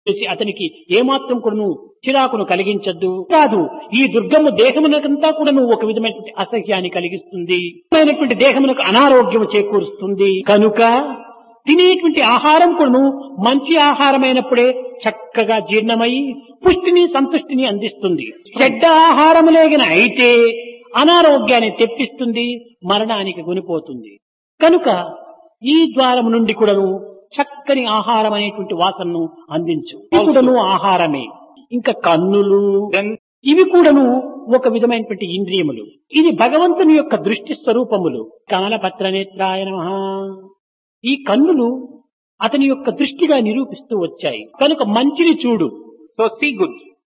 చేసి అతనికి ఏమాత్రం కూడాను చిరాకును కలిగించద్దు కాదు ఈ దుర్గమ్మ దేహమునకంతా కూడాను ఒక విధమైనటువంటి అసహ్యాన్ని కలిగిస్తుంది అయినటువంటి దేహమునకు అనారోగ్యం చేకూరుస్తుంది కనుక తినేటువంటి ఆహారం కూడాను మంచి ఆహారమైనప్పుడే చక్కగా జీర్ణమై పుష్టిని సంతుష్టిని అందిస్తుంది చెడ్డ ఆహారము లేగిన అయితే అనారోగ్యాన్ని తెప్పిస్తుంది మరణానికి గునిపోతుంది కనుక ఈ ద్వారం నుండి కూడాను చక్కని ఆహారం అనేటువంటి వాసనను అందించు ఇది కూడాను ఆహారమే ఇంకా కన్నులు Then ఇవి కూడాను ఒక విధమైనటువంటి ఇంద్రియములు ఇది భగవంతుని యొక్క దృష్టి స్వరూపములు కమలపత్ర నేత్రాయ నమః ఈ కన్నులు అతని యొక్క దృష్టిగా నిరూపిస్తూ వచ్చాయి కనుక మంచిని చూడు so see good.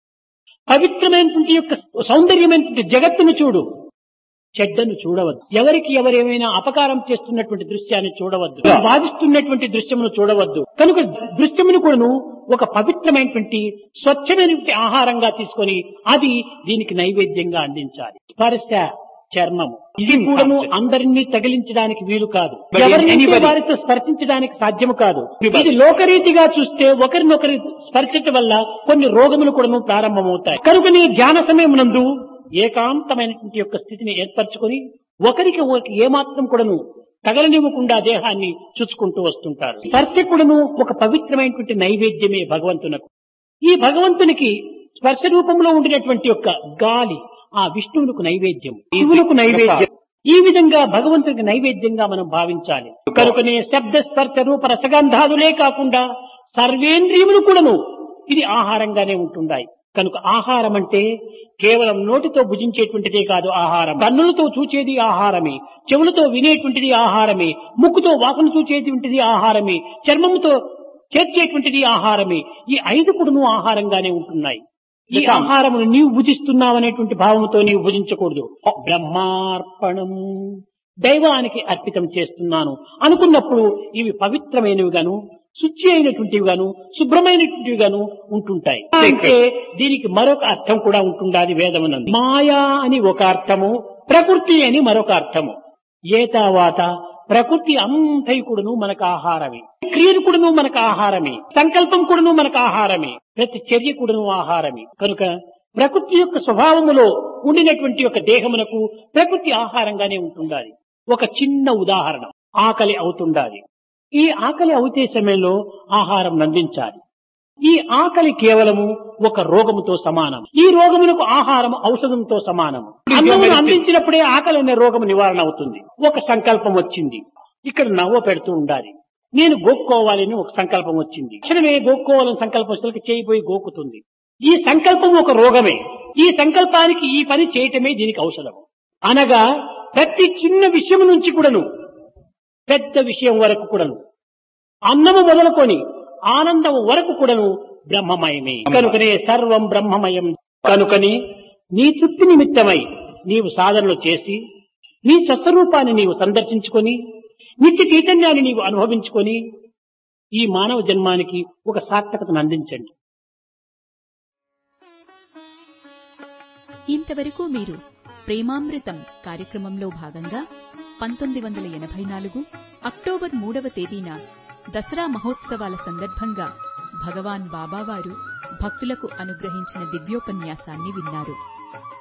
పవిత్రమైనటువంటి యొక్క సౌందర్యమైనటువంటి జగత్తును చూడు చెడ్డను చూడవద్దు ఎవరికి ఎవరేమైనా అపకారం చేస్తున్నటువంటి దృశ్యాన్ని చూడవద్దు బాధిస్తున్నటువంటి దృశ్యమును చూడవద్దు కనుక దృశ్యమును కూడాను ఒక పవిత్రమైనటువంటి స్వచ్ఛమైనటువంటి ఆహారంగా తీసుకొని అది దీనికి నైవేద్యంగా అందించాలి స్పర్శ చర్మము ఇది కూడాను అందరినీ తగిలించడానికి వీలు కాదు But ఎవరిని anybody- వారితో స్పర్శించడానికి సాధ్యము కాదు ఇది లోకరీతిగా చూస్తే ఒకరినొకరి స్పర్శించడం వల్ల కొన్ని రోగములు కూడాను ప్రారంభమవుతాయి కనుకనే ధ్యాన సమయం నందు ఏకాంతమైనటువంటి యొక్క స్థితిని ఏర్పరచుకొని ఒకరికి ఒకరికి ఏమాత్రం కూడాను తగలనివ్వకుండా దేహాన్ని చూసుకుంటూ వస్తుంటారు స్పర్శ కూడాను ఒక పవిత్రమైనటువంటి నైవేద్యమే భగవంతునకు ఈ భగవంతునికి స్పర్శ రూపంలో ఉండినటువంటి యొక్క గాలి ఆ విష్ణువునకు నైవేద్యం శివులకు నైవేద్యం ఈ విధంగా భగవంతునికి నైవేద్యంగా మనం భావించాలి కనుకనే శబ్ద స్పర్శ రూప రసగంధాదులే కాకుండా సర్వేంద్రియములు కూడాను ఇది ఆహారంగానే ఉంటున్నాయి కనుక ఆహారం అంటే కేవలం నోటితో భుజించేటువంటిదే కాదు ఆహారం కన్నులతో చూచేది ఆహారమే చెవులతో వినేటువంటిది ఆహారమే ముక్కుతో వాసన చూచేటువంటిది ఆహారమే చర్మముతో చేర్చేటువంటిది ఆహారమే ఈ ఐదు కూడాను ఆహారంగానే ఉంటున్నాయి ఈ ఆహారమును నీవు భుజిస్తున్నావనేటువంటి భావంతో నీవు భుజించకూడదు బ్రహ్మార్పణం దైవానికి అర్పితం చేస్తున్నాను అనుకున్నప్పుడు ఇవి పవిత్రమైనవి గాను శుచి అయినటువంటివి గాను శుభ్రమైనటువంటివి గాను ఉంటుంటాయి అంటే దీనికి మరొక అర్థం కూడా ఉంటుండాలి వేదమునందు మాయా అని ఒక అర్థము ప్రకృతి అని మరొక అర్థము ఏతావాత ప్రకృతి అంతయు కూడాను మనకు ఆహారమే క్రియలు కూడాను మనకు ఆహారమే సంకల్పం కూడాను మనకు ఆహారమే ప్రతి చర్య కూడాను ఆహారమే కనుక ప్రకృతి యొక్క స్వభావములో ఉండినటువంటి యొక్క దేహమునకు ప్రకృతి ఆహారంగానే ఉంటుండాలి ఒక చిన్న ఉదాహరణ ఆకలి అవుతుండాలి ఈ ఆకలి అవుతే సమయంలో ఆహారం నందించాలి ఈ ఆకలి కేవలము ఒక రోగముతో సమానం ఈ రోగమునకు ఆహారం ఔషధంతో సమానం అన్నమును అందించినప్పుడే ఆకలి అనే రోగము నివారణ అవుతుంది ఒక సంకల్పం వచ్చింది ఇక్కడ నవ్వ పెడుతూ ఉండాలి నేను గోక్కోవాలని ఒక సంకల్పం వచ్చింది క్షణమే గోక్కోవాలని సంకల్పం వచ్చేసరికి చేయిపోయి గోకుతుంది ఈ సంకల్పం ఒక రోగమే ఈ సంకల్పానికి ఈ పని చేయటమే దీనికి ఔషధం అనగా ప్రతి చిన్న విషయం నుంచి కూడాను పెద్ద విషయం వరకు కూడాను అన్నము మొదలుకొని ఆనందం వరకు కూడాను బ్రహ్మమయమే కనుకనే సర్వం బ్రహ్మమయం కనుకని నీ తృప్తి నిమిత్తమై నీవు సాధనలు చేసి నీ స్వస్వరూపాన్ని నీవు సందర్శించుకొని నిత్య చైతన్యాన్ని నీవు అనుభవించుకొని ఈ మానవ జన్మానికి ఒక సార్థకతను అందించండి ఇంతవరకు మీరు ప్రేమామృతం కార్యక్రమంలో భాగంగా పంతొమ్మిది వందల ఎనభై నాలుగు అక్టోబర్ మూడవ తేదీన దసరా మహోత్సవాల సందర్భంగా భగవాన్ బాబావారు భక్తులకు అనుగ్రహించిన దివ్యోపన్యాసాన్ని విన్నారు